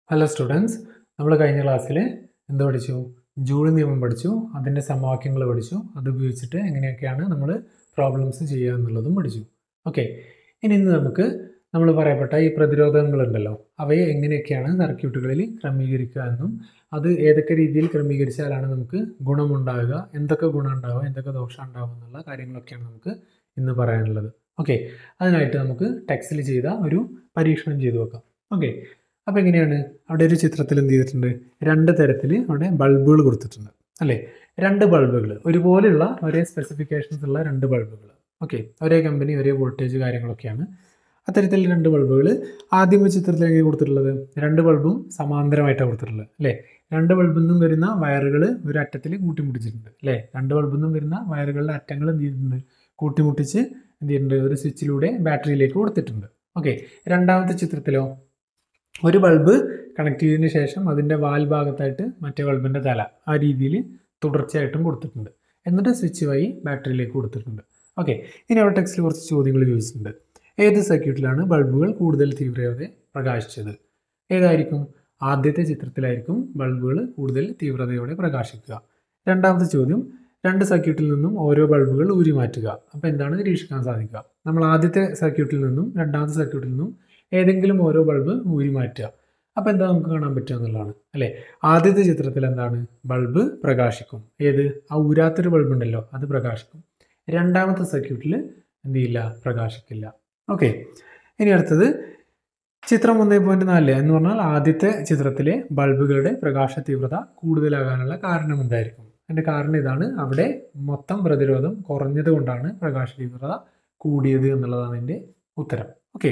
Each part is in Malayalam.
ഹലോ സ്റ്റുഡൻസ് നമ്മൾ കഴിഞ്ഞ ക്ലാസ്സിൽ എന്ത് പഠിച്ചു ജൂൾ നിയമം പഠിച്ചു അതിൻ്റെ സമവാക്യങ്ങൾ പഠിച്ചു അത് ഉപയോഗിച്ചിട്ട് എങ്ങനെയൊക്കെയാണ് നമ്മൾ പ്രോബ്ലംസ് ചെയ്യുക എന്നുള്ളതും പഠിച്ചു ഓക്കെ ഇനി ഇന്ന് നമുക്ക് നമ്മൾ പറയപ്പെട്ട ഈ പ്രതിരോധങ്ങളുണ്ടല്ലോ അവയെ എങ്ങനെയൊക്കെയാണ് സർക്യൂട്ടുകളിൽ ക്രമീകരിക്കുക എന്നും അത് ഏതൊക്കെ രീതിയിൽ ക്രമീകരിച്ചാലാണ് നമുക്ക് ഗുണമുണ്ടാകുക എന്തൊക്കെ ഗുണം ഉണ്ടാവുക എന്തൊക്കെ ദോഷം ഉണ്ടാവുക എന്നുള്ള കാര്യങ്ങളൊക്കെയാണ് നമുക്ക് ഇന്ന് പറയാനുള്ളത് ഓക്കെ അതിനായിട്ട് നമുക്ക് ടെക്സ്റ്റിൽ ചെയ്ത ഒരു പരീക്ഷണം ചെയ്തു വെക്കാം ഓക്കെ അപ്പോൾ എങ്ങനെയാണ് അവിടെ ഒരു ചിത്രത്തിൽ എന്ത് ചെയ്തിട്ടുണ്ട് രണ്ട് തരത്തിൽ അവിടെ ബൾബുകൾ കൊടുത്തിട്ടുണ്ട് അല്ലേ രണ്ട് ബൾബുകൾ ഒരുപോലെയുള്ള ഒരേ സ്പെസിഫിക്കേഷൻസ് ഉള്ള രണ്ട് ബൾബുകൾ ഓക്കെ ഒരേ കമ്പനി ഒരേ വോൾട്ടേജ് കാര്യങ്ങളൊക്കെയാണ് അത്തരത്തിൽ രണ്ട് ബൾബുകൾ ആദ്യം ഈ ചിത്രത്തിലേക്ക് കൊടുത്തിട്ടുള്ളത് രണ്ട് ബൾബും സമാന്തരമായിട്ടാണ് കൊടുത്തിട്ടുള്ളത് അല്ലേ രണ്ട് ബൾബിൽ നിന്നും വരുന്ന വയറുകൾ ഒരു അറ്റത്തിൽ കൂട്ടിമുട്ടിച്ചിട്ടുണ്ട് അല്ലേ രണ്ട് ബൾബിൽ നിന്നും വരുന്ന വയറുകളുടെ അറ്റങ്ങൾ എന്ത് ചെയ്തിട്ടുണ്ട് കൂട്ടിമുട്ടിച്ച് എന്ത് ചെയ്തിട്ടുണ്ട് ഒരു സ്വിച്ചിലൂടെ ബാറ്ററിയിലേക്ക് കൊടുത്തിട്ടുണ്ട് ഓക്കെ രണ്ടാമത്തെ ചിത്രത്തിലോ ഒരു ബൾബ് കണക്ട് ചെയ്തതിന് ശേഷം അതിൻ്റെ വാൽ ഭാഗത്തായിട്ട് മറ്റേ ബൾബിൻ്റെ തല ആ രീതിയിൽ തുടർച്ചയായിട്ടും കൊടുത്തിട്ടുണ്ട് എന്നിട്ട് സ്വിച്ച് വഴി ബാറ്ററിയിലേക്ക് കൊടുത്തിട്ടുണ്ട് ഓക്കെ ഇനി അവിടെ ടെക്സ്റ്റിൽ കുറച്ച് ചോദ്യങ്ങൾ ചോദിച്ചിട്ടുണ്ട് ഏത് സർക്യൂട്ടിലാണ് ബൾബുകൾ കൂടുതൽ തീവ്രതയോടെ പ്രകാശിച്ചത് ഏതായിരിക്കും ആദ്യത്തെ ചിത്രത്തിലായിരിക്കും ബൾബുകൾ കൂടുതൽ തീവ്രതയോടെ പ്രകാശിക്കുക രണ്ടാമത്തെ ചോദ്യം രണ്ട് സർക്യൂട്ടിൽ നിന്നും ഓരോ ബൾബുകൾ ഊരി മാറ്റുക അപ്പോൾ എന്താണ് നിരീക്ഷിക്കാൻ സാധിക്കുക നമ്മൾ ആദ്യത്തെ സർക്യൂട്ടിൽ നിന്നും രണ്ടാമത്തെ സർക്യൂട്ടിൽ നിന്നും ഏതെങ്കിലും ഓരോ ബൾബ് ഊരി മാറ്റുക അപ്പോൾ എന്താ നമുക്ക് കാണാൻ പറ്റുക എന്നുള്ളതാണ് അല്ലേ ആദ്യത്തെ ചിത്രത്തിൽ എന്താണ് ബൾബ് പ്രകാശിക്കും ഏത് ആ ഊരാത്തൊരു ബൾബ് ഉണ്ടല്ലോ അത് പ്രകാശിക്കും രണ്ടാമത്തെ സർക്യൂട്ടിൽ എന്ത് ചെയ്യില്ല പ്രകാശിക്കില്ല ഓക്കെ ഇനി അടുത്തത് ചിത്രം ഒന്നേ പോയിന്റ് നാല് എന്ന് പറഞ്ഞാൽ ആദ്യത്തെ ചിത്രത്തിലെ ബൾബുകളുടെ പ്രകാശ തീവ്രത കൂടുതലാകാനുള്ള കാരണം എന്തായിരിക്കും അതിൻ്റെ കാരണം ഇതാണ് അവിടെ മൊത്തം പ്രതിരോധം കുറഞ്ഞത് കൊണ്ടാണ് പ്രകാശ തീവ്രത കൂടിയത് എന്നുള്ളതാണ് എൻ്റെ ഉത്തരം ഓക്കെ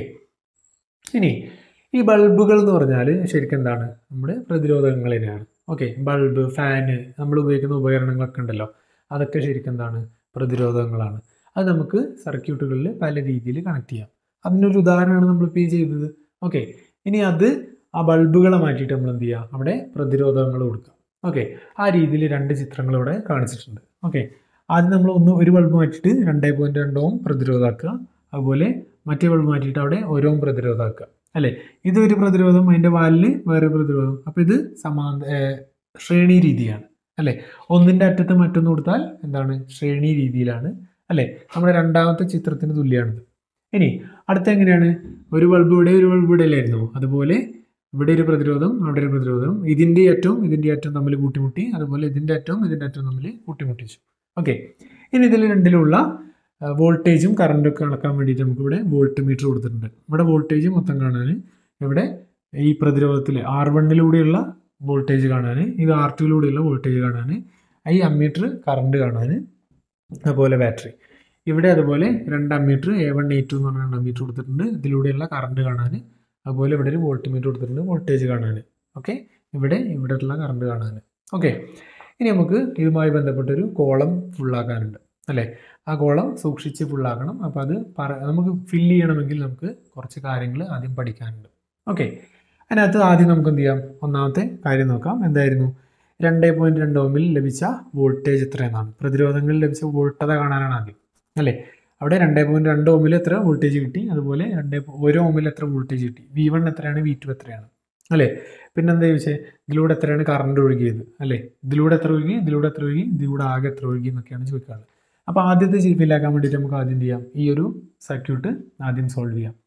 ഇനി ഈ ബൾബുകൾ എന്ന് പറഞ്ഞാൽ ശരിക്കും എന്താണ് നമ്മുടെ പ്രതിരോധങ്ങൾ തന്നെയാണ് ഓക്കെ ബൾബ് ഫാന് നമ്മൾ ഉപയോഗിക്കുന്ന ഉപകരണങ്ങളൊക്കെ ഉണ്ടല്ലോ അതൊക്കെ ശരിക്കും എന്താണ് പ്രതിരോധങ്ങളാണ് അത് നമുക്ക് സർക്യൂട്ടുകളിൽ പല രീതിയിൽ കണക്ട് ചെയ്യാം അതിനൊരു ഉദാഹരണമാണ് നമ്മളിപ്പോൾ ഈ ചെയ്തത് ഓക്കെ ഇനി അത് ആ ബൾബുകളെ മാറ്റിയിട്ട് നമ്മൾ എന്ത് ചെയ്യുക അവിടെ പ്രതിരോധങ്ങൾ കൊടുക്കുക ഓക്കെ ആ രീതിയിൽ രണ്ട് ചിത്രങ്ങൾ ഇവിടെ കാണിച്ചിട്ടുണ്ട് ഓക്കെ ആദ്യം നമ്മൾ ഒന്ന് ഒരു ബൾബ് മാറ്റിയിട്ട് രണ്ടേ പോയിൻറ്റ് രണ്ട് ഓം പ്രതിരോധമാക്കുക അതുപോലെ മറ്റേ ബൾബ് മാറ്റിയിട്ട് അവിടെ ഓരോ പ്രതിരോധമാക്കുക അല്ലേ ഇത് ഒരു പ്രതിരോധം അതിൻ്റെ വാലിന് വേറെ പ്രതിരോധം അപ്പോൾ ഇത് സമാന്ത ശ്രേണി രീതിയാണ് അല്ലേ ഒന്നിൻ്റെ അറ്റത്ത് മറ്റൊന്ന് കൊടുത്താൽ എന്താണ് ശ്രേണി രീതിയിലാണ് അല്ലേ നമ്മുടെ രണ്ടാമത്തെ ചിത്രത്തിന് തുല്യമാണിത് ഇനി അടുത്ത എങ്ങനെയാണ് ഒരു ബൾബ് ഇവിടെ ഒരു ബൾബ് ഇവിടെ അല്ലായിരുന്നു അതുപോലെ ഇവിടെ ഒരു പ്രതിരോധം അവിടെ ഒരു പ്രതിരോധം ഇതിൻ്റെ അറ്റവും ഇതിൻ്റെ അറ്റവും തമ്മിൽ കൂട്ടിമുട്ടി അതുപോലെ ഇതിൻ്റെ അറ്റവും ഇതിൻ്റെ അറ്റവും തമ്മിൽ കൂട്ടിമുട്ടിച്ചു ഓക്കെ ഇനി ഇതിൽ രണ്ടിലുള്ള വോൾട്ടേജും കറണ്ടും ഒക്കെ അളക്കാൻ വേണ്ടിയിട്ട് നമുക്ക് ഇവിടെ വോൾട്ട് മീറ്റർ കൊടുത്തിട്ടുണ്ട് ഇവിടെ വോൾട്ടേജ് മൊത്തം കാണാൻ ഇവിടെ ഈ പ്രതിരോധത്തിൽ ആർ വണ്ണിലൂടെയുള്ള വോൾട്ടേജ് കാണാൻ ഇത് ആർ ടുവിലൂടെയുള്ള വോൾട്ടേജ് കാണാൻ ഈ അമ്മീറ്റർ കറണ്ട് കാണാൻ അതുപോലെ ബാറ്ററി ഇവിടെ അതുപോലെ രണ്ട് ammeter A one A two എന്ന് പറഞ്ഞ രണ്ട് അമ്മീറ്റർ കൊടുത്തിട്ടുണ്ട് ഇതിലൂടെയുള്ള കറണ്ട് കാണാൻ അതുപോലെ ഇവിടെ ഒരു വോൾട്ട് മീറ്റർ കൊടുത്തിട്ടുണ്ട് വോൾട്ടേജ് കാണാൻ ഓക്കെ ഇവിടെ ഇവിടെയുള്ള കറണ്ട് കാണാൻ ഓക്കെ ഇനി നമുക്ക് ഇതുമായി ബന്ധപ്പെട്ടൊരു കോളം ഫുള്ളാക്കാനുണ്ട് അല്ലേ ആ കോളം സൂക്ഷിച്ച് ഫുള്ളാക്കണം അപ്പോൾ അത് പറ നമുക്ക് ഫില്ല് ചെയ്യണമെങ്കിൽ നമുക്ക് കുറച്ച് കാര്യങ്ങൾ ആദ്യം പഠിക്കാനുണ്ട് ഓക്കെ അതിനകത്ത് ആദ്യം നമുക്ക് എന്ത് ചെയ്യാം ഒന്നാമത്തെ കാര്യം നോക്കാം എന്തായിരുന്നു രണ്ട് പോയിൻറ്റ് രണ്ട് ഓമിൽ ലഭിച്ച വോൾട്ടേജ് എത്രയെന്നാണ് പ്രതിരോധങ്ങളിൽ ലഭിച്ച വോൾട്ടത കാണാനാണ് ആദ്യം അല്ലേ അവിടെ രണ്ട് പോയിൻറ്റ് രണ്ട് ഓമിൽ എത്ര വോൾട്ടേജ് കിട്ടി അതുപോലെ രണ്ട് ഓരോ ഓമിൽ എത്ര വോൾട്ടേജ് കിട്ടി വി വൺ എത്രയാണ് വി ടു എത്രയാണ് അല്ലേ പിന്നെന്താ ചോദിച്ചത് ഇതിലൂടെ എത്രയാണ് കറണ്ട് ഒഴുകിയത് അല്ലേ ഇതിലൂടെ എത്ര ഒഴുകി ഇതിലൂടെ എത്ര ഒഴുകി ഇതിലൂടെ ആകെ എത്ര ഒഴുകി എന്നൊക്കെയാണ് ചോദിക്കാറുള്ളത് അപ്പോൾ ആദ്യത്തെ ഫില്ലാക്കാൻ വേണ്ടിയിട്ട് നമുക്ക് ആദ്യം ചെയ്യാം ഈ ഒരു സർക്യൂട്ട് ആദ്യം സോൾവ് ചെയ്യാം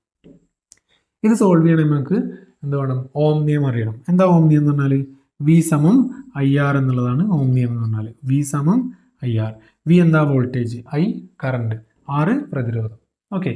ഇത് സോൾവ് ചെയ്യണമെങ്കിൽ നമുക്ക് എന്ത് വേണം ഓം നിയമം അറിയണം എന്താ ഓം നിയമം എന്ന് പറഞ്ഞാൽ വി സമം ഐ ആർ എന്നുള്ളതാണ് ഓം നിയമം എന്ന് പറഞ്ഞാൽ വി സമം ഐ ആർ വി എന്താ വോൾട്ടേജ് ഐ കറണ്ട് ആറ് പ്രതിരോധം ഓക്കെ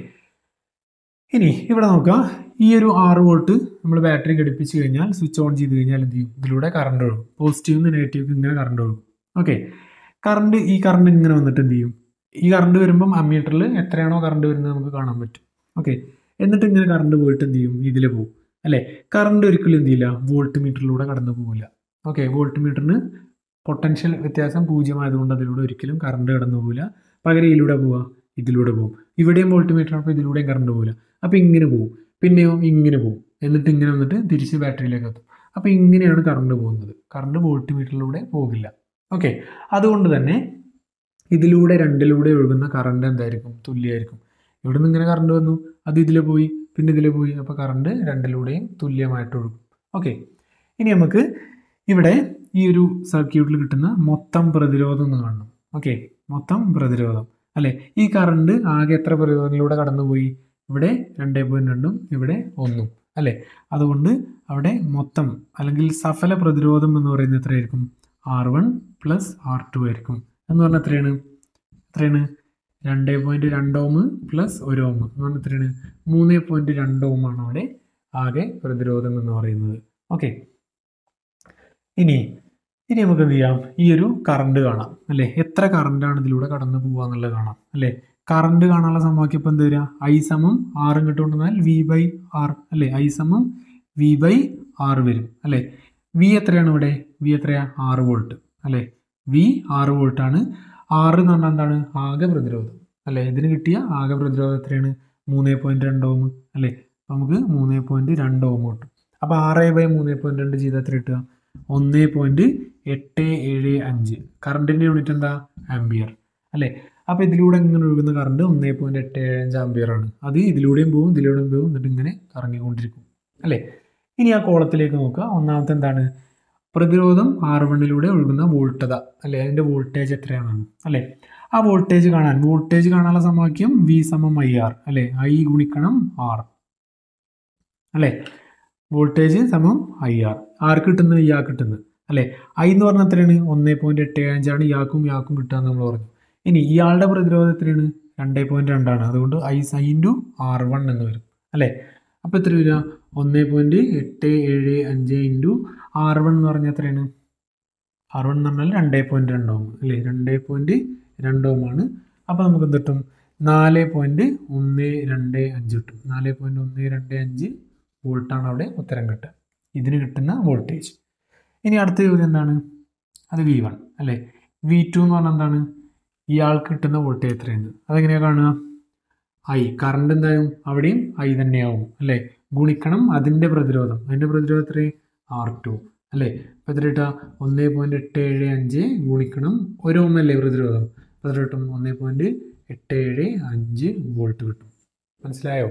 ഇനി ഇവിടെ നോക്കുക ഈ ഒരു ആറ് വോൾട്ട് നമ്മൾ ബാറ്ററി ഘടിപ്പിച്ച് കഴിഞ്ഞാൽ സ്വിച്ച് ഓൺ ചെയ്ത് കഴിഞ്ഞാൽ എന്ത് ചെയ്യും ഇതിലൂടെ കറണ്ട് ഒഴുകും പോസിറ്റീവ് നിന്ന് നെഗറ്റീവ് ഇങ്ങനെ കറണ്ട് ഒഴുകും ഓക്കെ കറണ്ട് ഈ കറണ്ട് ഇങ്ങനെ വന്നിട്ട് എന്ത് ചെയ്യും ഈ കറണ്ട് വരുമ്പം അമ്മീറ്ററിൽ എത്രയാണോ കറണ്ട് വരുന്നത് നമുക്ക് കാണാൻ പറ്റും ഓക്കെ എന്നിട്ട് ഇങ്ങനെ കറണ്ട് പോയിട്ട് എന്ത് ചെയ്യും ഇതിൽ പോകും അല്ലേ കറണ്ട് ഒരിക്കലും എന്ത് ചെയ്യില്ല വോൾട്ട് മീറ്ററിലൂടെ കടന്നു പോകില്ല ഓക്കെ വോൾട്ട് മീറ്ററിന് പൊട്ടൻഷ്യൽ വ്യത്യാസം പൂജ്യമായതുകൊണ്ട് അതിലൂടെ ഒരിക്കലും കറണ്ട് കടന്നു പോകില്ല പകരം ഇതിലൂടെ പോവുക ഇതിലൂടെ പോകും ഇവിടെയും വോൾട്ട് മീറ്റർ അപ്പോൾ ഇതിലൂടെയും കറണ്ട് പോകില്ല അപ്പോൾ ഇങ്ങനെ പോകും പിന്നെയോ ഇങ്ങനെ പോകും എന്നിട്ട് ഇങ്ങനെ വന്നിട്ട് തിരിച്ച് ബാറ്ററിയിലേക്ക് എത്തും അപ്പോൾ ഇങ്ങനെയാണ് കറണ്ട് പോകുന്നത് കറണ്ട് വോൾട്ട് മീറ്ററിലൂടെ പോകില്ല ഓക്കെ അതുകൊണ്ട് തന്നെ ഇതിലൂടെ രണ്ടിലൂടെ ഒഴുകുന്ന കറണ്ട് എന്തായിരിക്കും തുല്യമായിരിക്കും ഇവിടെ നിന്ന് ഇങ്ങനെ കറണ്ട് വന്നു അത് ഇതിൽ പോയി പിന്നെ ഇതിൽ പോയി അപ്പോൾ കറണ്ട് രണ്ടിലൂടെയും തുല്യമായിട്ട് ഒഴുകും ഓക്കെ ഇനി നമുക്ക് ഇവിടെ ഈ ഒരു സർക്യൂട്ടിൽ കിട്ടുന്ന മൊത്തം പ്രതിരോധം എന്ന് കാണണം ഓക്കെ മൊത്തം പ്രതിരോധം അല്ലേ ഈ കറണ്ട് ആകെ എത്ര പ്രതിരോധങ്ങളിലൂടെ കടന്നുപോയി ഇവിടെ രണ്ടേ പോയിന്റ് രണ്ടും ഇവിടെ ഒന്നും അല്ലേ അതുകൊണ്ട് അവിടെ മൊത്തം അല്ലെങ്കിൽ സഫല പ്രതിരോധം എന്ന് പറയുന്നത് എത്രയായിരിക്കും R one plus R two ആയിരിക്കും എന്ന് പറഞ്ഞാൽ എത്രയാണ് എത്രയാണ് രണ്ട് പോയിന്റ് രണ്ട് ഓം പ്ലസ് ഒരു ഓം എന്ന് പറഞ്ഞാൽ എത്രയാണ് മൂന്ന് പോയിന്റ് രണ്ട് ഓം ആണ് അവിടെ ആകെ പ്രതിരോധം എന്ന് പറയുന്നത് ഓക്കെ ഇനി ഇനി നമുക്ക് എന്ത് ചെയ്യാം ഈ ഒരു കറണ്ട് കാണാം അല്ലേ എത്ര കറണ്ടാണ് ഇതിലൂടെ കടന്നു പോകുക എന്നുള്ളത് കാണാം അല്ലേ കറണ്ട് കാണാനുള്ള സമവാക്യം ഇപ്പം എന്താ വരിക ഐ സമം ആർ കിട്ടുകൊണ്ടെന്നാൽ വി ബൈ ആർ അല്ലേ ഐ സമം വി ബൈ ആർ വരും അല്ലേ വി എത്രയാണ് ഇവിടെ വി എത്രയാ ആറ് വോൾട്ട് അല്ലേ വി ആറ് വോൾട്ടാണ് ആറ് എന്ന് പറഞ്ഞാൽ എന്താണ് ആകെ പ്രതിരോധം അല്ലേ ഇതിന് കിട്ടിയ ആകെ പ്രതിരോധം എത്രയാണ് മൂന്ന് പോയിന്റ് രണ്ട് ഓം അല്ലേ അപ്പോൾ നമുക്ക് മൂന്ന് പോയിന്റ് രണ്ട് ഓം കിട്ടും അപ്പോൾ ആറ് ബൈ മൂന്ന് പോയിന്റ് രണ്ട് ചെയ്താൽ എത്ര കിട്ടുക ഒന്ന് പോയിന്റ് എട്ട് ഏഴ് അഞ്ച് കറണ്ടിൻ്റെ യൂണിറ്റ് എന്താ ആംബിയർ അല്ലേ അപ്പോൾ ഇതിലൂടെ ഇങ്ങനെ ഒഴുകുന്ന കറണ്ട് ഒന്ന് പോയിന്റ് എട്ട് ഏഴ് അഞ്ച് ആംബിയർ ആണ് അത് ഇതിലൂടെയും പോകും ഇതിലൂടെയും പോകും എന്നിട്ട് ഇങ്ങനെ കറങ്ങിക്കൊണ്ടിരിക്കും അല്ലേ ഇനി ആ കോളത്തിലേക്ക് നോക്കുക ഒന്നാമത്തെ എന്താണ് പ്രതിരോധം ആർ വണ്ണിലൂടെ ഒഴുകുന്ന വോൾട്ടത അല്ലേ അതിൻ്റെ വോൾട്ടേജ് എത്രയാണെന്ന് അല്ലേ ആ വോൾട്ടേജ് കാണാൻ വോൾട്ടേജ് കാണാനുള്ള സമവാക്യം വി സമം ഐ ആർ അല്ലേ ഐ ഗുണിക്കണം ആർ അല്ലേ വോൾട്ടേജ് സമം ഐ ആർ ആർ കിട്ടുന്നത് ഇയാൾക്ക് കിട്ടുന്നത് അല്ലേ ഐ എന്ന് പറഞ്ഞാൽ എത്രയാണ് ഒന്ന് പോയിന്റ് എട്ട് അഞ്ചാണ് ഇയാൾക്കും ഇയാൾക്കും കിട്ടുക എന്ന് നമ്മൾ പറഞ്ഞു ഇനി ഇയാളുടെ പ്രതിരോധം എത്രയാണ് രണ്ട് പോയിന്റ് രണ്ടാണ് അതുകൊണ്ട് ഐ സൈ ഇൻറ്റു ആർ വൺ എന്ന് വരും അല്ലേ അപ്പോൾ എത്ര വരിക ഒന്ന് പോയിന്റ് എട്ട് ഏഴ് അഞ്ച് ഇൻറ്റു ആർ വൺ എന്ന് പറഞ്ഞാൽ എത്രയാണ് ആർ വൺ എന്ന് പറഞ്ഞാൽ രണ്ട് പോയിന്റ് രണ്ട് ഓം അല്ലേ രണ്ട് പോയിന്റ് രണ്ട് ഓം ആണ് അപ്പോൾ നമുക്ക് എന്ത് കിട്ടും നാല് പോയിന്റ് ഒന്ന് രണ്ട് അഞ്ച് കിട്ടും നാല് പോയിന്റ് ഒന്ന് രണ്ട് അഞ്ച് വോൾട്ടാണ് അവിടെ ഉത്തരം കിട്ടുക ഇതിന് കിട്ടുന്ന വോൾട്ടേജ് ഇനി അടുത്ത ചോദ്യം എന്താണ് അത് വി വൺ അല്ലേ വി ടു എന്ന് പറഞ്ഞാൽ എന്താണ് ഇയാൾക്ക് കിട്ടുന്ന വോൾട്ടേജ് എത്രയാണ് അതെങ്ങനെയാണ് കാണുക ഐ കറണ്ട് എന്തായാലും അവിടെയും ഐ തന്നെയാവും അല്ലേ ഗുണിക്കണം അതിൻ്റെ പ്രതിരോധം അതിൻ്റെ പ്രതിരോധം എത്ര ആർ ടു അല്ലേ അപ്പോൾ എത്ര കിട്ടുക ഒന്ന് പോയിൻറ്റ് എട്ട് ഏഴ് അഞ്ച് ഗുണിക്കണം ഒരു ഓം അല്ലേ പ്രതിരോധം അപ്പോൾ എത്ര കിട്ടും ഒന്ന് പോയിൻറ്റ് എട്ട് ഏഴ് അഞ്ച് വോൾട്ട് കിട്ടും മനസ്സിലായോ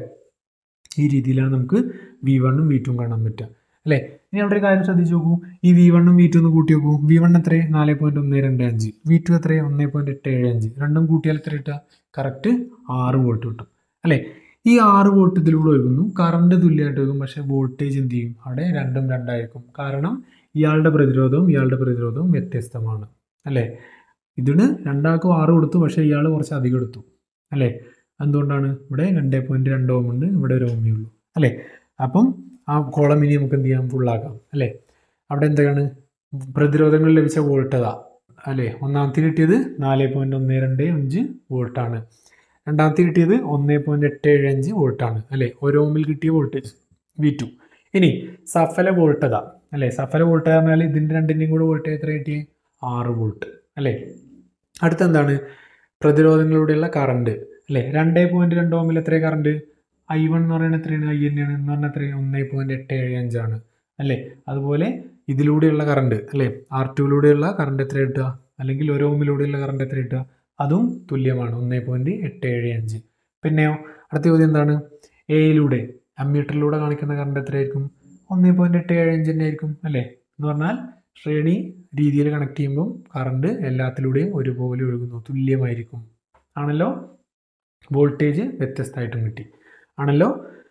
ഈ രീതിയിലാണ് നമുക്ക് വി വണ്ണും വി ടുവും കാണാൻ പറ്റുക അല്ലേ ഇനി അവിടെ ഒരു കാര്യം ശ്രദ്ധിച്ച് നോക്കൂ ഈ വി വണ്ണും വി ടു ഒന്ന് കൂട്ടി നോക്കൂ വി വൺ എത്ര നാല് പോയിന്റ് ഒന്ന് രണ്ട് അഞ്ച് വി ടു എത്ര ഒന്ന് പോയിന്റ് എട്ട് ഏഴ് അഞ്ച് രണ്ടും കൂട്ടിയാൽ എത്ര കിട്ടുക കറക്റ്റ് ആറ് വോൾട്ട് കിട്ടും അല്ലേ ഈ ആറ് വോൾട്ട് ഇതിലൂടെ ഒഴുകുന്നു കറണ്ട് തുല്യമായിട്ട് ഒഴുകും പക്ഷേ വോൾട്ടേജ് എന്ത് ചെയ്യും അവിടെ രണ്ടും രണ്ടായിരിക്കും കാരണം ഇയാളുടെ പ്രതിരോധവും ഇയാളുടെ പ്രതിരോധവും വ്യത്യസ്തമാണ് അല്ലേ ഇതിന് രണ്ടാൾക്കും ആറ് കൊടുത്തു പക്ഷേ ഇയാൾ കുറച്ച് അധികം എടുത്തു അല്ലേ എന്തുകൊണ്ടാണ് ഇവിടെ രണ്ട് പോയിന്റ് രണ്ട് ഓം ഉണ്ട് ഇവിടെ ഒരു ഓമേ ഉള്ളൂ അല്ലേ അപ്പം ആ കോളം ഇനി നമുക്ക് എന്ത് ചെയ്യാം ഫുള്ളാക്കാം അല്ലേ അവിടെ എന്താണ് പ്രതിരോധങ്ങൾ ലഭിച്ച വോൾട്ടത അല്ലേ ഒന്നാമത്തെ കിട്ടിയത് നാല് പോയിന്റ് ഒന്ന് രണ്ട് അഞ്ച് വോൾട്ടാണ് രണ്ടാമത്തെ കിട്ടിയത് ഒന്ന് പോയിന്റ് എട്ട് ഏഴ് അഞ്ച് വോൾട്ടാണ് അല്ലേ ഒരു ഓമിൽ കിട്ടിയ വോൾട്ടേജ് വി ടു ഇനി സഫല വോൾട്ടത അല്ലേ സഫല വോൾട്ടത പറഞ്ഞാൽ ഇതിൻ്റെ രണ്ടിൻ്റെയും കൂടെ വോൾട്ടേജ് എത്ര കിട്ടി ആറ് വോൾട്ട് അല്ലേ അടുത്ത എന്താണ് പ്രതിരോധങ്ങളിലൂടെയുള്ള കറണ്ട് അല്ലേ രണ്ടേ പോയിന്റ് രണ്ട് ഓമിൽ എത്ര കറണ്ട് ഐ വൺ എന്ന് പറയുന്നത് എത്രയാണ് ഐ തന്നെയാണ് എന്ന് പറഞ്ഞാൽ എത്രയാണ് ഒന്ന് പോയിന്റ് എട്ട് ഏഴ് അഞ്ചാണ് അല്ലേ അതുപോലെ ഇതിലൂടെയുള്ള കറണ്ട് അല്ലേ ആർ ടുവിലൂടെയുള്ള കറണ്ട് എത്ര കിട്ടുക അല്ലെങ്കിൽ ഒരു ഓമിലൂടെയുള്ള കറണ്ട് എത്ര കിട്ടുക അതും തുല്യമാണ് ഒന്ന് പോയിന്റ് എട്ട് ഏഴ് അഞ്ച് പിന്നെയോ അടുത്ത ചോദ്യം എന്താണ് എയിലൂടെ അമ്മീറ്ററിലൂടെ കാണിക്കുന്ന കറണ്ട് എത്രയായിരിക്കും ഒന്ന് പോയിന്റ് എട്ട് ഏഴ് അഞ്ച് തന്നെ ആയിരിക്കും അല്ലേ എന്ന് പറഞ്ഞാൽ ശ്രേണി രീതിയിൽ കണക്ട് ചെയ്യുമ്പം കറണ്ട് എല്ലാത്തിലൂടെയും ഒരുപോലെ ഒഴുകുന്നു തുല്യമായിരിക്കും ആണല്ലോ വോൾട്ടേജ് വ്യത്യസ്തമായിട്ടും കിട്ടി ആണല്ലോ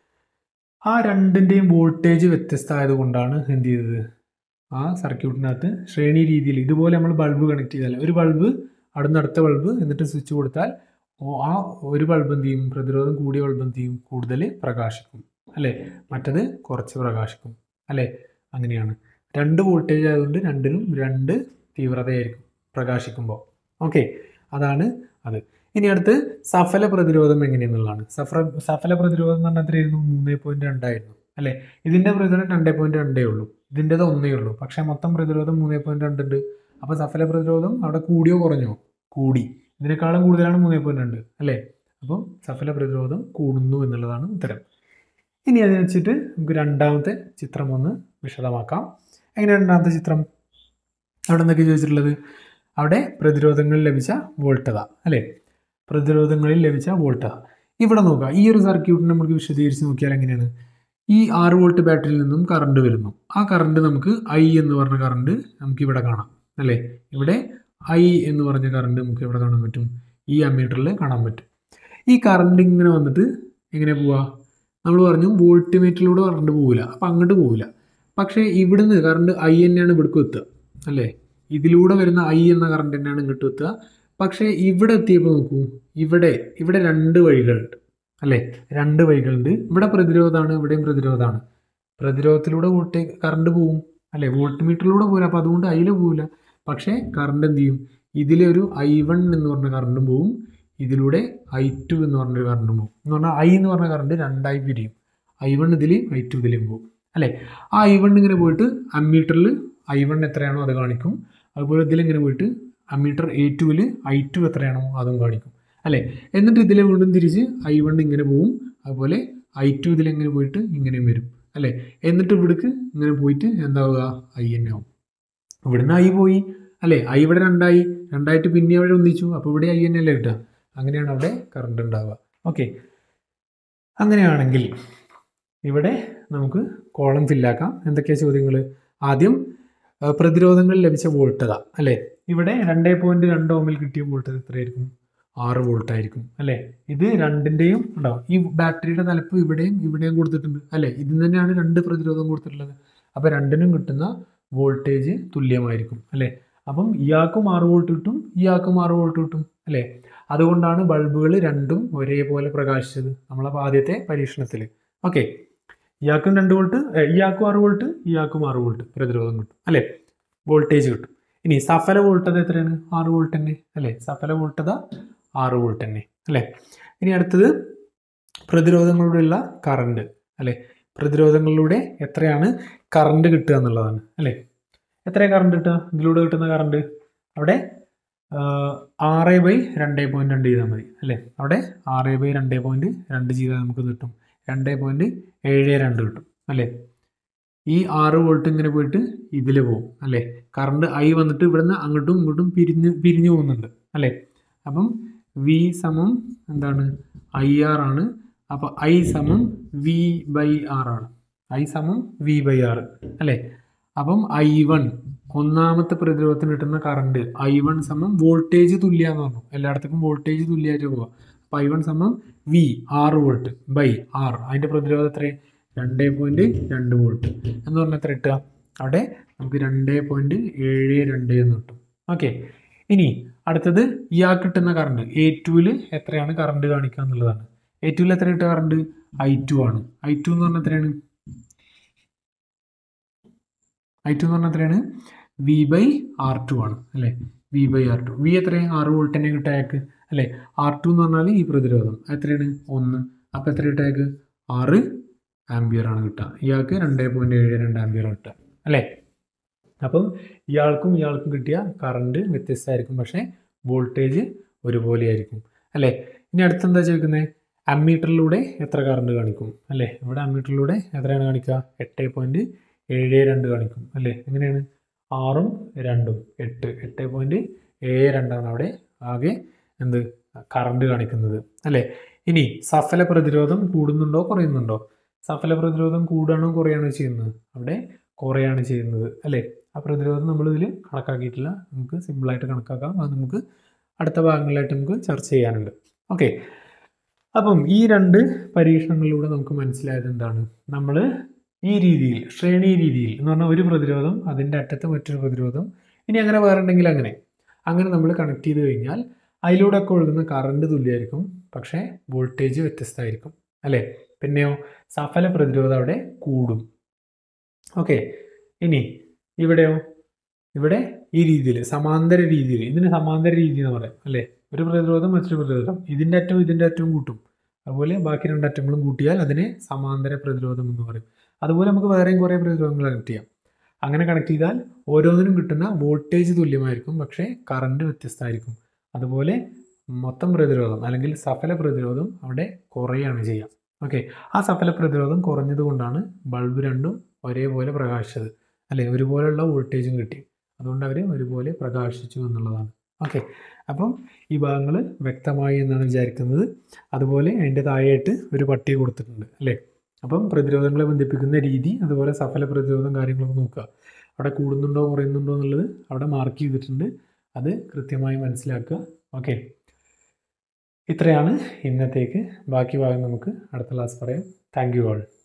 ആ രണ്ടിൻ്റെയും വോൾട്ടേജ് വ്യത്യസ്തമായത് കൊണ്ടാണ് എന്ത് ചെയ്തത് ആ സർക്യൂട്ടിനകത്ത് ശ്രേണി രീതിയിൽ ഇതുപോലെ നമ്മൾ ബൾബ് കണക്ട് ചെയ്താൽ ഒരു ബൾബ് അവിടുന്ന് അടുത്ത ബൾബ് എന്നിട്ട് സ്വിച്ച് കൊടുത്താൽ ആ ഒരു ബൾബ് എന്ത് ചെയ്യും പ്രതിരോധം കൂടിയ ബൾബ് എന്ത് ചെയ്യും കൂടുതൽ പ്രകാശിക്കും അല്ലേ മറ്റത് കുറച്ച് പ്രകാശിക്കും അല്ലേ അങ്ങനെയാണ് രണ്ട് വോൾട്ടേജ് ആയതുകൊണ്ട് രണ്ടിനും രണ്ട് തീവ്രതയായിരിക്കും പ്രകാശിക്കുമ്പോൾ ഓക്കെ അതാണ് അത് ഇനി അടുത്ത് സഫല പ്രതിരോധം എങ്ങനെയെന്നുള്ളതാണ് സഫല സഫല പ്രതിരോധം എന്ന് പറഞ്ഞാൽ എത്രയായിരുന്നു മൂന്ന് പോയിന്റ് രണ്ടായിരുന്നു അല്ലേ ഇതിൻ്റെ പ്രതിരോധം രണ്ടേ പോയിന്റ് രണ്ടേ ഉള്ളൂ ഇതിൻ്റെത് ഒന്നേ ഉള്ളൂ പക്ഷേ മൊത്തം പ്രതിരോധം മൂന്ന് പോയിന്റ് രണ്ട് ഉണ്ട് അപ്പോൾ സഫല പ്രതിരോധം അവിടെ കൂടിയോ കുറഞ്ഞോ കൂടി ഇതിനേക്കാളും കൂടുതലാണ് മൂന്ന് പോയിന്റ് രണ്ട് അല്ലേ അപ്പം സഫല പ്രതിരോധം കൂടുന്നു എന്നുള്ളതാണ് ഉത്തരം ഇനി അത് വെച്ചിട്ട് നമുക്ക് രണ്ടാമത്തെ ചിത്രം ഒന്ന് വിശദമാക്കാം എങ്ങനെ രണ്ടാമത്തെ ചിത്രം അവിടെ എന്തൊക്കെ ചോദിച്ചിട്ടുള്ളത് അവിടെ പ്രതിരോധങ്ങളിൽ ലഭിച്ച വോൾട്ടത അല്ലേ പ്രതിരോധങ്ങളിൽ ലഭിച്ച വോൾട്ടത ഇവിടെ നോക്കുക ഈ ഒരു സർക്യൂട്ടിനെ നമുക്ക് വിശദീകരിച്ച് നോക്കിയാൽ എങ്ങനെയാണ് ഈ ആറ് വോൾട്ട് ബാറ്ററിയിൽ നിന്നും കറണ്ട് വരുന്നു ആ കറണ്ട് നമുക്ക് ഐ എന്ന് പറഞ്ഞ കറണ്ട് നമുക്ക് ഇവിടെ കാണാം അല്ലേ ഇവിടെ ഐ എന്ന് പറഞ്ഞ കറണ്ട് നമുക്ക് ഇവിടെ കാണാൻ പറ്റും ഈ അമ്മീറ്ററിൽ കാണാൻ പറ്റും ഈ കറണ്ട് ഇങ്ങനെ വന്നിട്ട് എങ്ങനെ പോവുക നമ്മൾ പറഞ്ഞു വോൾട്ട് മീറ്ററിലൂടെ കറണ്ട് പോവില്ല അപ്പം അങ്ങോട്ട് പോവില്ല പക്ഷേ ഇവിടുന്ന് കറണ്ട് ഐ തന്നെയാണ് ഇവിടേക്ക് എത്തുക അല്ലേ ഇതിലൂടെ വരുന്ന ഐ എന്ന കറണ്ട് തന്നെയാണ് ഇങ്ങോട്ട് എത്തുക പക്ഷേ ഇവിടെ എത്തിയപ്പോൾ നോക്കൂ ഇവിടെ ഇവിടെ രണ്ട് വഴികളുണ്ട് അല്ലേ രണ്ട് വഴികളുണ്ട് ഇവിടെ പ്രതിരോധമാണ് ഇവിടെയും പ്രതിരോധമാണ് പ്രതിരോധത്തിലൂടെ വോൾട്ടേ കറണ്ട് പോവും അല്ലേ വോൾട്ട് മീറ്ററിലൂടെ പോകില്ല അപ്പോൾ അതുകൊണ്ട് അതിൽ പോവില്ല പക്ഷേ കറണ്ട് എന്ത് ചെയ്യും ഇതിലെ ഒരു ഐ വൺ എന്ന് പറഞ്ഞ കറണ്ടും പോവും ഇതിലൂടെ ഐ ടു എന്ന് പറഞ്ഞൊരു കറണ്ടും പോകും എന്ന് പറഞ്ഞാൽ ഐ എന്ന് പറഞ്ഞ കറണ്ട് രണ്ടായി പിരിയും ഐ വൺ ഇതിലെയും ഐ ടു ഇതിലെയും പോകും അല്ലേ ആ ഐ വൺ ഇങ്ങനെ പോയിട്ട് അമ്മീറ്ററിൽ ഐ വൺ എത്രയാണോ അത് കാണിക്കും അതുപോലെ ഇതിലിങ്ങനെ പോയിട്ട് അമ്മീറ്റർ എ ടുവിൽ ഐ ടു എത്രയാണോ അതും കാണിക്കും അല്ലേ എന്നിട്ട് ഇതിലെ വീണ്ടും തിരിച്ച് ഐ വൺ ഇങ്ങനെ പോവും അതുപോലെ ഐ ടു ഇതിലെങ്ങനെ പോയിട്ട് ഇങ്ങനെയും വരും അല്ലേ എന്നിട്ട് ഇവിടേക്ക് ഇങ്ങനെ പോയിട്ട് എന്താവുക ഐ എന്നെ ആവും ഇവിടുന്ന് ഐ പോയി അല്ലേ ഐ ഇവിടെ രണ്ടായി രണ്ടായിട്ട് പിന്നെ അവിടെ ഒന്നിച്ചു അപ്പോൾ ഇവിടെ ഐ എന്നെ അല്ലേ കിട്ടുക അങ്ങനെയാണ് അവിടെ കറണ്ട് ഉണ്ടാവുക ഓക്കെ അങ്ങനെയാണെങ്കിൽ ഇവിടെ നമുക്ക് കോളം ഫില്ലാക്കാം എന്തൊക്കെയാണ് ചോദ്യങ്ങൾ ആദ്യം ആ, പ്രതിരോധങ്ങൾ ലഭിച്ച വോൾട്ടത അല്ലേ ഇവിടെ രണ്ടേ പോയിന്റ് രണ്ട് ഓമിൽ കിട്ടിയ വോൾട്ടത എത്രയായിരിക്കും ആറ് വോൾട്ട് ആയിരിക്കും അല്ലേ ഇത് രണ്ടിൻ്റെയും ഉണ്ടാവും ഈ ബാറ്ററിയുടെ തലപ്പ് ഇവിടെയും ഇവിടെയും കൊടുത്തിട്ടുണ്ട് അല്ലേ ഇതിന് തന്നെയാണ് രണ്ട് പ്രതിരോധം കൊടുത്തിട്ടുള്ളത് അപ്പോൾ രണ്ടിനും കിട്ടുന്ന വോൾട്ടേജ് തുല്യമായിരിക്കും അല്ലേ അപ്പം ഇയാൾക്കും ആറ് വോൾട്ട് കിട്ടും ഇയാൾക്കും ആറ് വോൾട്ട് കിട്ടും അല്ലേ അതുകൊണ്ടാണ് ബൾബുകൾ രണ്ടും ഒരേപോലെ പ്രകാശിച്ചത് നമ്മളപ്പോൾ ആദ്യത്തെ പരീക്ഷണത്തിൽ ഓക്കെ ഇയാൾക്കും രണ്ട് വോൾട്ട് ഏ, ഇയാൾക്കും ആറ് വോൾട്ട് ഇയാൾക്കും ആറ് വോൾട്ട് പ്രതിരോധം കിട്ടും അല്ലേ വോൾട്ടേജ് കിട്ടും ഇനി സഫല വോൾട്ടത എത്രയാണ് ആറ് വോൾട്ട് തന്നെ അല്ലേ സഫല വോൾട്ടത ആറ് വോൾട്ട് തന്നെ അല്ലേ ഇനി അടുത്തത് പ്രതിരോധങ്ങളിലൂടെയുള്ള കറണ്ട് അല്ലേ പ്രതിരോധങ്ങളിലൂടെ എത്രയാണ് കറണ്ട് കിട്ടുക എന്നുള്ളതാണ് അല്ലേ എത്ര കറണ്ട് കിട്ടുക ഇതിലൂടെ കിട്ടുന്ന കറണ്ട് അവിടെ ആറ് ബൈ രണ്ട് പോയിൻറ്റ് രണ്ട് ചെയ്താൽ മതി അല്ലേ അവിടെ ആറ് ബൈ രണ്ട് പോയിൻറ്റ് രണ്ട് ചെയ്താൽ നമുക്ക് കിട്ടും രണ്ട് പോയിൻറ്റ് ഏഴ് രണ്ട് കിട്ടും അല്ലേ ഈ ആറ് വോൾട്ട് ഇങ്ങനെ പോയിട്ട് ഇതിൽ പോകും അല്ലേ കറണ്ട് ഐ വന്നിട്ട് ഇവിടുന്ന് അങ്ങോട്ടും ഇങ്ങോട്ടും പിരിഞ്ഞ് പിരിഞ്ഞു പോകുന്നുണ്ട് അല്ലേ അപ്പം വി സമം എന്താണ് ഐ ആർ ആണ് അപ്പോൾ ഐ സമം വി ബൈ ആർ ആണ് ഐ സമം വി ബൈ ആർ അല്ലേ അപ്പം ഐ വൺ ഒന്നാമത്തെ പ്രതിരോധത്തിന് കിട്ടുന്ന കറണ്ട് ഐ വൺ സമം വോൾട്ടേജ് തുല്യാന്ന് പറഞ്ഞു എല്ലായിടത്തേക്കും വോൾട്ടേജ് തുല്യമായിട്ട് പോവുക അപ്പം ഐ വൺ സമം വി ആറ് വോൾട്ട് ബൈ ആർ അതിൻ്റെ പ്രതിരോധം എത്രയും രണ്ട് പോയിൻറ്റ് രണ്ട് വോൾട്ട് എന്ന് പറഞ്ഞാൽ എത്ര കിട്ടുക അവിടെ നമുക്ക് രണ്ട് പോയിൻറ്റ് ഏഴ് രണ്ട് എന്ന് കിട്ടും ഓക്കെ ഇനി അടുത്തത് ഇയാൾക്ക് കിട്ടുന്ന കറണ്ട് എ ടുവിൽ എത്രയാണ് കറണ്ട് കാണിക്കുക എന്നുള്ളതാണ് എ ടുവിൽ എത്ര കിട്ടുക കറണ്ട് ഐ ടു ആണ് ഐ ടു എന്ന് പറഞ്ഞാൽ എത്രയാണ് ഐ ടു എന്ന് പറഞ്ഞാൽ എത്രയാണ് വി ബൈ ആർ ടു ആണ് അല്ലേ V by R two V എത്രയാണ് ആറ് വോൾട്ട് തന്നെ കിട്ടുക അയാൾക്ക് അല്ലേ ആർ ടു എന്ന് പറഞ്ഞാൽ ഈ പ്രതിരോധം എത്രയാണ് ഒന്ന് അപ്പോൾ എത്ര കിട്ടുക അയാൾക്ക് ആറ് ആംബിയർ ആണ് കിട്ടുക ഇയാൾക്ക് രണ്ട് പോയിൻറ്റ് ഏഴ് രണ്ട് ആംബിയർ കിട്ടുക അല്ലേ അപ്പം ഇയാൾക്കും ഇയാൾക്കും കിട്ടിയ കറണ്ട് വ്യത്യസ്തമായിരിക്കും പക്ഷേ വോൾട്ടേജ് ഒരുപോലെ ആയിരിക്കും അല്ലേ ഇനി അടുത്തെന്താ ചോദിക്കുന്നത് അമ്മീറ്ററിലൂടെ എത്ര കറണ്ട് കാണിക്കും അല്ലേ ഇവിടെ അമ്മീറ്ററിലൂടെ എത്രയാണ് കാണിക്കുക എട്ട് പോയിൻറ്റ് ഏഴ് രണ്ട് കാണിക്കും അല്ലേ എങ്ങനെയാണ് ആറും രണ്ടും എട്ട് എട്ട് പോയിൻറ്റ് ഏഴ് രണ്ടാണ് അവിടെ ആകെ എന്ത് കറണ്ട് കാണിക്കുന്നത് അല്ലേ ഇനി സഫല പ്രതിരോധം കൂടുന്നുണ്ടോ കുറയുന്നുണ്ടോ സഫല പ്രതിരോധം കൂടുകയാണോ കുറയാണോ ചെയ്യുന്നത് അവിടെ കുറയാണ് ചെയ്യുന്നത് അല്ലേ ആ പ്രതിരോധം നമ്മളിതിൽ കണക്കാക്കിയിട്ടില്ല നമുക്ക് സിമ്പിളായിട്ട് കണക്കാക്കാം അത് നമുക്ക് അടുത്ത ഭാഗങ്ങളിലായിട്ട് നമുക്ക് ചർച്ച ചെയ്യാനുണ്ട് ഓക്കെ അപ്പം ഈ രണ്ട് പരീക്ഷണങ്ങളിലൂടെ നമുക്ക് മനസ്സിലായത് എന്താണ് നമ്മൾ ഈ രീതിയിൽ ശ്രേണി രീതിയിൽ എന്ന് പറഞ്ഞാൽ ഒരു പ്രതിരോധം അതിൻ്റെ അറ്റത്ത് മറ്റൊരു പ്രതിരോധം ഇനി അങ്ങനെ വേറെ ഉണ്ടെങ്കിൽ അങ്ങനെ അങ്ങനെ നമ്മൾ കണക്ട് ചെയ്ത് കഴിഞ്ഞാൽ അതിലൂടെ ഒക്കെ ഒഴുകുന്ന കറണ്ട് തുല്യമായിരിക്കും പക്ഷേ വോൾട്ടേജ് വ്യത്യസ്തമായിരിക്കും അല്ലേ പിന്നെയോ സഫല പ്രതിരോധം അവിടെ കൂടും ഓക്കെ ഇനി ഇവിടെയോ ഇവിടെ ഈ രീതിയിൽ സമാന്തര രീതിയിൽ ഇതിന് സമാന്തര രീതി എന്ന് പറയാം അല്ലേ ഒരു പ്രതിരോധം മറ്റൊരു പ്രതിരോധം ഇതിൻ്റെ അറ്റവും ഇതിൻ്റെ അറ്റവും കൂട്ടും അതുപോലെ ബാക്കി രണ്ട് അറ്റങ്ങളും കൂട്ടിയാൽ അതിനെ സമാന്തര പ്രതിരോധം എന്ന് പറയും അതുപോലെ നമുക്ക് വേറെയും കുറേ പ്രതിരോധങ്ങൾ കണക്ട് ചെയ്യാം അങ്ങനെ കണക്ട് ചെയ്താൽ ഓരോന്നിനും കിട്ടുന്ന വോൾട്ടേജ് തുല്യമായിരിക്കും പക്ഷേ കറണ്ട് വ്യത്യസ്തമായിരിക്കും അതുപോലെ മൊത്തം പ്രതിരോധം അല്ലെങ്കിൽ സഫല പ്രതിരോധം അവിടെ കുറയാണ് ചെയ്യുക ഓക്കെ ആ സഫല പ്രതിരോധം കുറഞ്ഞത് കൊണ്ടാണ് ബൾബ് രണ്ടും ഒരേപോലെ പ്രകാശിച്ചത് അല്ലേ ഒരുപോലെയുള്ള വോൾട്ടേജും കിട്ടി അതുകൊണ്ട് അവർ ഒരുപോലെ പ്രകാശിച്ചു എന്നുള്ളതാണ് ഓക്കെ അപ്പം ഈ ഭാഗങ്ങൾ വ്യക്തമായി എന്നാണ് വിചാരിക്കുന്നത് അതുപോലെ അതിൻ്റെ താഴെയായിട്ട് ഒരു പട്ടിക കൊടുത്തിട്ടുണ്ട് അല്ലേ അപ്പം പ്രതിരോധങ്ങളെ ബന്ധിപ്പിക്കുന്ന രീതി അതുപോലെ സഫല പ്രതിരോധം കാര്യങ്ങളൊക്കെ നോക്കുക അവിടെ കൂടുന്നുണ്ടോ കുറയുന്നുണ്ടോ എന്നുള്ളത് അവിടെ മാർക്ക് ചെയ്തിട്ടുണ്ട് അത് കൃത്യമായി മനസ്സിലാക്കുക ഓക്കെ ഇത്രയാണ് ഇന്നത്തേക്ക് ബാക്കി ഭാഗം നമുക്ക് അടുത്ത ക്ലാസ് പറയാം താങ്ക് യു ആൾ